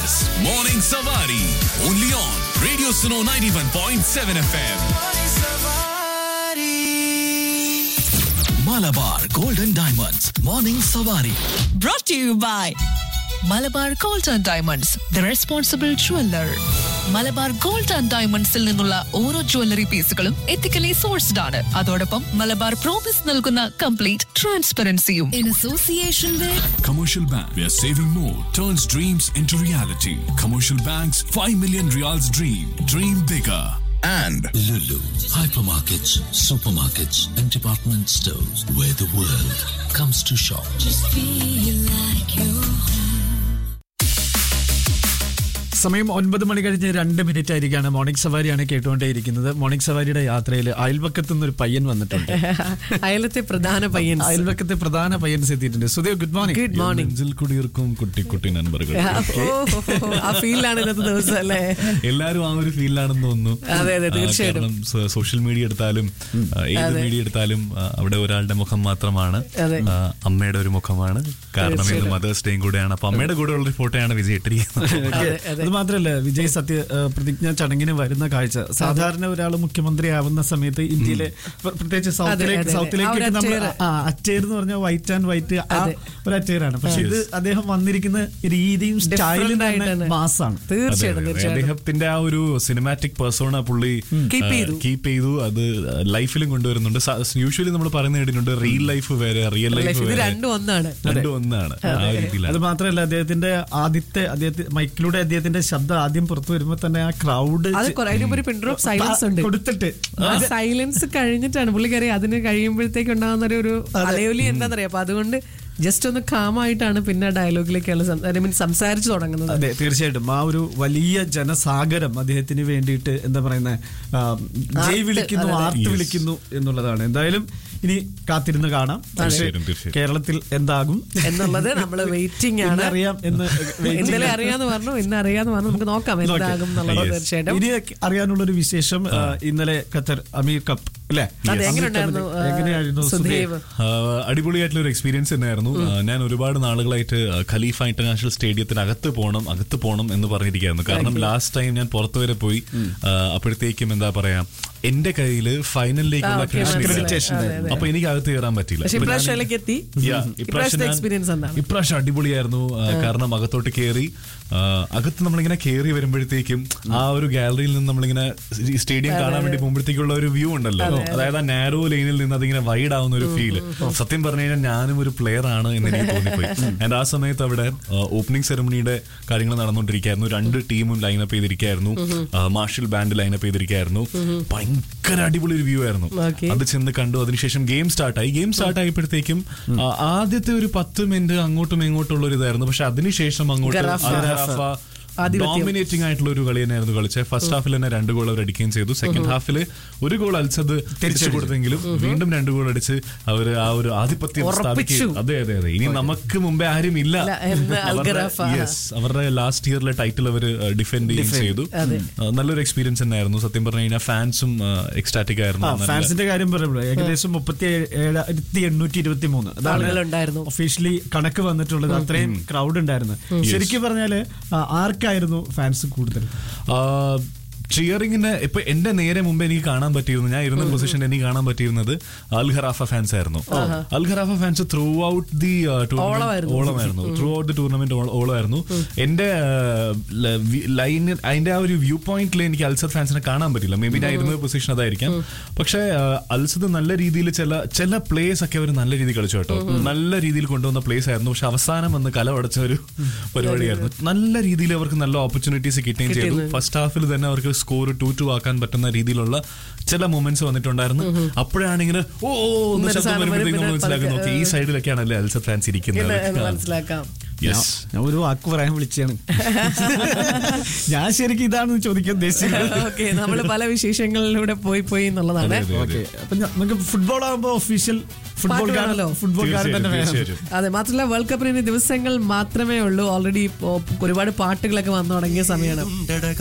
is Morning Savari. Only on Radio Suno 91.7 FM. Malabar Golden Diamonds. Morning Savari. brought to you by Malabar gold and diamonds the responsible jeweller Malabar gold and ഡയമണ്ട്സിൽ നിന്നുള്ള ഓരോ jewellery പീസുകളും ethically sourced ആണ് അതോടൊപ്പം Malabar promise നൽകുന്ന complete ട്രാൻസ്പെറൻസിയും in association with Commercial Bank, where saving more turns dreams into reality. Commercial Bank's 5 million reals dream. Dream bigger. And Lulu, hypermarkets, supermarkets, and department stores where the world comes to shop. സമയം ഒൻപത് മണി കഴിഞ്ഞ് രണ്ട് minute ആയിരിക്കാണ് morning സവാരിയാണ് കേട്ടുകൊണ്ടേയിരിക്കുന്നത് morning സവാരിയുടെ യാത്രയിൽ അയൽവക്കത്തു നിന്ന് ഒരു പയ്യൻ വന്നിട്ടുണ്ട് അയലത്തെ പ്രധാന പയ്യൻ അയൽവക്കത്തെ പ്രധാന പയ്യൻസ് എത്തിയിട്ടുണ്ട് Sudev good morning good morning നെഞ്ചിൽ കുടിയിർക്കും കുട്ടി കുട്ടി നൻപറുകൾ ആ ഫീലാണ് ഇന്നത്തെ ദിവസം അല്ലേ എല്ലാരും ആ ഒരു ഫീലിലാണെന്ന് തോന്നുന്നു അതെ, അതെ, ആ, തീർച്ചയായിട്ടും. കാരണം സോ- സോഷ്യൽ മീഡിയ എടുത്താലും ആ, ഏത് മീഡിയ എടുത്താലും ആ, അവിടെ ഒരാളുടെ മുഖം മാത്രമാണ് അതെ. ആ, അമ്മയുടെ ഒരു മുഖമാണ് കാരണം ഇന്ന് മദേഴ്സ് ഡേയും കൂടെയാണ് അപ്പൊ അമ്മയുടെ കൂടെ ഉള്ള ഫോട്ടോയാണ് വിജയ് ഇട്ടിരിക്കുന്നത് അതെ, അതെ. അത് മാത്രല്ല വിജയ് സത്യ ആ, പ്രതിജ്ഞ ചടങ്ങിന് വരുന്ന കാഴ്ച സാധാരണ ഒരാൾ മുഖ്യമന്ത്രി ആവുന്ന സമയത്ത് ഇന്ത്യയിലെ പ്ര- പ്രത്യേകിച്ച് സൗത്തിലേക്ക് അതെ, അതെ. സൗത്തിലേക്ക് ആ ഒരു നമ്മൾ അറ്റയർ. ആ അറ്റേർ എന്ന് പറഞ്ഞാൽ വൈറ്റ് ആൻഡ് വൈറ്റ് ആ അതെ. ഒരു അറ്റേറാണ് പക്ഷെ ഇത് അദ്ദേഹം വന്നിരിക്കുന്ന രീതിയും സ്റ്റൈലും Different തന്നെ ആയിട്ടാണ്. മാസാണ് തീർച്ചയായിട്ടും അതെ, അതെ. തീർച്ചയായിട്ടും അദ്ദേഹത്തിന്റെ ആ ഒരു സിനിമാറ്റിക് പേഴ്സോണ പുള്ളി Keep ചെയ്തു. കീപ്പ് ചെയ്തു അത് ലൈഫിലും കൊണ്ടുവരുന്നുണ്ട് യൂഷ്വലി നമ്മൾ പറയുന്ന കേട്ടിട്ടുണ്ട് റിയൽ ലൈഫ് വേറെ റിയൽ Life ലൈഫ് ഇത് വേറെ രണ്ടും ഒന്നാണ് രണ്ടും ഒന്നാണ് ആ ഒരു അത് രീതിയിലാണ് മാത്രമല്ല അദ്ദേഹത്തിന്റെ ആദ്യത്തെ അദ്ദേഹത്തെ മൈക്കിലൂടെ അദ്ദേഹത്തിന്റെ ശബ്ദം ആദ്യം പുറത്തു വരുമ്പോ തന്നെ ആ ക്രൗഡ് അത് കുറെ അതിന് ഒരു പിൻ ഡ്രോപ്പ് സൈലൻസ് ഉണ്ട് കൊടുത്തിട്ട് ആ സൈലൻസ് കഴിഞ്ഞിട്ടാണ് പുള്ളിക്കറി അതിന് കഴിയുമ്പോഴത്തേക്ക് ഉണ്ടാകുന്ന ഒരു- ഒരു അലയൊലി എന്താണെന്നറിയാം അപ്പൊ അതുകൊണ്ട് ജസ്റ്റ് ഒന്ന് കാമായിട്ടാണ് പിന്നെ ഡയലോഗിലേക്കുള്ള ഐ മീൻ സംസാരിച്ചു തുടങ്ങുന്നത് അതെ തീർച്ചയായിട്ടും ആ ഒരു വലിയ ജനസാഗരം അദ്ദേഹത്തിന് വേണ്ടിയിട്ട് എന്താ പറയുന്ന ജയ് വിളിക്കുന്നു ആർത്ത് വിളിക്കുന്നു എന്നുള്ളതാണ് എന്തായാലും ഇനി കാത്തിരുന്ന് കാണാം പക്ഷേ തീർച്ചയായിട്ടും, തീർച്ചയായിട്ടും. കേരളത്തിൽ എന്താകും എന്നുള്ളത് നമ്മൾ വെയിറ്റിംഗ് ആണ് അറിയാം എന്ന് waiting ഇന്നലെ ആണ്. അറിയാന്ന് പറഞ്ഞു ഇന്ന് അറിയാന്ന് പറഞ്ഞു നമുക്ക് നോക്കാം എന്താകും എന്നുള്ളത് Yes. തീർച്ചയായിട്ടും ഇനി അറിയാനുള്ള ഒരു വിശേഷം ആ, ഇന്നലെ ഖത്തർ അമീർ കപ്പ് അല്ലെ അതെ എങ്ങനെയുണ്ടായിരുന്നു ആ, എങ്ങനെയായിരുന്നു സുധീവ് ആഹ് അടിപൊളിയായിട്ടുള്ള ഒരു എക്സ്പീരിയൻസ് തന്നെയായിരുന്നു ആഹ് ഞാൻ ഒരുപാട് നാളുകളായിട്ട് ആഹ് ഖലീഫ ഇന്റർനാഷണൽ സ്റ്റേഡിയത്തിന് അകത്ത് പോകണം അകത്ത് പോകണം എന്ന് പറഞ്ഞിരിക്കുകയായിരുന്നു കാരണം ലാസ്റ്റ് ടൈം ഞാൻ പുറത്തു വരെ പോയി ആഹ് അപ്പോഴത്തേക്കും എന്താ പറയാ എന്റെ കയ്യിൽ ഫൈനലിലേക്കുള്ള ആ, okay, Accreditation മനസ്സിലായി. അതെ, അതെ. അപ്പൊ എനിക്ക് അകത്ത് കയറാൻ പറ്റില്ല പക്ഷെ അപ്പൊ ഞാൻ- ഇപ്രാവശ്യത്തിലേക്ക് എത്തി Yeah, ഇപ്രാവശ്യത്തെ ഞാൻ- എക്സ്പീരിയൻസ് എന്താണ് ഇപ്രാവശ്യം അടിപൊളിയായിരുന്നു ആ, കാരണം അകത്തോട്ട് കയറി ആ, അകത്ത് നമ്മളിങ്ങനെ കയറി വരുമ്പോഴത്തേക്കും ആ ഒരു ഗാലറിയിൽ നിന്ന് നമ്മളിങ്ങനെ സ്റ്റേഡിയം കാണാൻ വേണ്ടി പോകുമ്പോഴത്തേക്കുള്ള ഒരു വ്യൂ ഉണ്ടല്ലോ അതായത് ആ നാരോ ലൈനിൽ നിന്ന് അതിങ്ങനെ വൈഡ് ആവുന്ന ഒരു ഫീല് സത്യം പറഞ്ഞു കഴിഞ്ഞാൽ ഞാനും ഒരു പ്ലെയർ ആണ് എന്ന് എനിക്ക് തോന്നിപ്പോയി ആൻഡ് ആ സമയത്ത് അവിടെ ഓപ്പണിംഗ് സെറമണിയുടെ കാര്യങ്ങൾ നടന്നുകൊണ്ടിരിക്കുകയായിരുന്നു രണ്ട് ടീമും ലൈനപ്പ് ചെയ്തിരിക്കുകയായിരുന്നു ആ, മാർഷൽ ബാൻഡ് ലൈനപ്പ് ചെയ്തിരിക്കുകയായിരുന്നു ഭയങ്കര അടിപൊളി ഒരു വ്യൂ ആയിരുന്നു Okay. അത് ചെന്ന് കണ്ടു അതിനുശേഷം ഗെയിം സ്റ്റാർട്ടായി ഗെയിം സ്റ്റാർട്ട് ആയപ്പോഴത്തേക്കും ആ, ആദ്യത്തെ ഒരു പത്ത് മിനിറ്റ് അങ്ങോട്ടും ഇങ്ങോട്ടും ഉള്ള ഒരു ഇതായിരുന്നു പക്ഷെ അതിനുശേഷം അങ്ങോട്ട് ഗറാഫ. ആധിപത്യം. ഡോമിനേറ്റിംഗ് ആയിട്ടുള്ള ഒരു കളി തന്നെയായിരുന്നു കളിച്ചത് ഫസ്റ്റ് ഹാഫിൽ തന്നെ രണ്ട് ഗോൾ അവർ അടിക്കുകയും ചെയ്തു സെക്കൻഡ് ഹാഫിൽ ഒരു ഗോൾ അടിച്ചത് തിരിച്ചു കൊടുത്തെങ്കിലും വീണ്ടും രണ്ട് ഗോൾ അടിച്ച് അവർ ആ ഒരു ആധിപത്യം ഉറപ്പിച്ചു. സ്ഥാപിക്കുകയും അതെ അതെ അതെ ഇനി നമുക്ക് മുമ്പേ ആരും ഇല്ല ഇല്ല എന്ന് അൽ അവരുടെ- ഗറാഫ. yes, അവരുടെ ലാസ്റ്റ് ഇയറിലെ ടൈറ്റിൽ അവർ ഡിഫെൻഡ് ചെയ്യുകയും ചെയ്തു ആ, നല്ലൊരു എക്സ്പീരിയൻസ് തന്നെയായിരുന്നു സത്യം പറഞ്ഞു കഴിഞ്ഞാൽ ഫാൻസും എക്സ്റ്റാറ്റിക് ആയിരുന്നു ആ നല്ല- ഫാൻസിന്റെ കാര്യം പറയുമ്പോൾ ഏകദേശം മുപ്പത്തി ഏഴായിരത്തി എണ്ണൂറ്റി ഇരുപത്തി മൂന്ന് ആളുകളുണ്ടായിരുന്നു. ഒഫീഷ്യലി കണക്ക് വന്നിട്ടുള്ളത് അത്രയും ക്രൗഡ് ഉണ്ടായിരുന്നു ശരിക്കും പറഞ്ഞാല് ആ, ആർക്കായിരുന്നു ഫാൻസ് കൂടുതൽ ചിയറിങ്ങിന് ഇപ്പൊ എന്റെ നേരെ മുമ്പ് എനിക്ക് കാണാൻ പറ്റിയിരുന്നു ഞാൻ ഇരുന്ന പൊസിഷൻ എനിക്ക് കാണാൻ പറ്റിയിരുന്നത് അൽ ഖറാഫ ഫാൻസ് ആയിരുന്നു Al Gharafa fans throughout the ഓളമായിരുന്നു. ഓളമായിരുന്നു ത്രൂ ഔട്ട് ദി ടൂർണമെന്റ് ഓളമായിരുന്നു എന്റെ ലൈൻ അതിന്റെ ആ ഒരു വ്യൂ പോയിന്റിൽ എനിക്ക് അൽസദ് ഫാൻസിനെ കാണാൻ പറ്റില്ല മേ ബി ഞാൻ ഇരുന്ന പൊസിഷൻ അതായിരിക്കാം പക്ഷേ അൽസദ് നല്ല രീതിയിൽ ചില ചില പ്ലേസ് ഒക്കെ അവർ നല്ല രീതിയിൽ കളിച്ചു കേട്ടോ നല്ല രീതിയിൽ കൊണ്ടുവന്ന പ്ലേസ് ആയിരുന്നു പക്ഷെ അവസാനം വന്ന് കല ഉടച്ച ഒരു പരിപാടിയായിരുന്നു നല്ല രീതിയിൽ അവർക്ക് നല്ല ഓപ്പർച്യൂണിറ്റീസ് കിട്ടുകയും ചെയ്തു ഫസ്റ്റ് ഹാഫിൽ തന്നെ അവർക്ക് സ്കോർ ടു ടു ആക്കാൻ പറ്റുന്ന രീതിയിലുള്ള ചില മൊമെന്റ്സ് വന്നിട്ടുണ്ടായിരുന്നു അപ്പോഴാണ് ഇങ്ങനെ ഓ ഓ എന്ന് ഇന്നൊരു ശബ്ദം സാധനം വരുമ്പോഴത്തേക്കും നമ്മൾ വരും, മനസ്സിലാക്കുന്നു പിന്നെ ഓക്കെ ഈ സൈഡിലൊക്കെയാണല്ലേ അൽസദ് ഫാൻസ് എന്ന് ഇരിക്കുന്നത് എന്ന് മനസ്സിലാക്കാം യെസ് ഞാൻ ഒരു വാക്ക് പറയാൻ വിളിച്ചാണ് ഞാൻ ശരിക്കും ഇതാണ് ചോദിക്കാൻ ഉദ്ദേശിച്ചത് ഓക്കെ നമ്മൾ പല വിശേഷങ്ങളിലൂടെ പോയി പോയി എന്നുള്ളതാണ് അതെ, അതെ. ഓക്കെ അപ്പൊ ഞ- നമുക്ക് ഫുട്ബോൾ ആകുമ്പോ ഒഫീഷ്യൽ ഫുട്ബോൾ പാട്ട് വേണമല്ലോ. ഫുട്ബോൾ ഗാർഡൻ തന്നെ തീർച്ചയായിട്ടും വേണം തീർച്ചയായിട്ടും അതെ മാത്രമല്ല വേൾഡ് കപ്പിന് ഇനി ദിവസങ്ങൾ മാത്രമേ ഉള്ളൂ ഓൾറെഡി ഒരുപാട് പാട്ടുകളൊക്കെ വന്നു തുടങ്ങിയ സമയമാണ്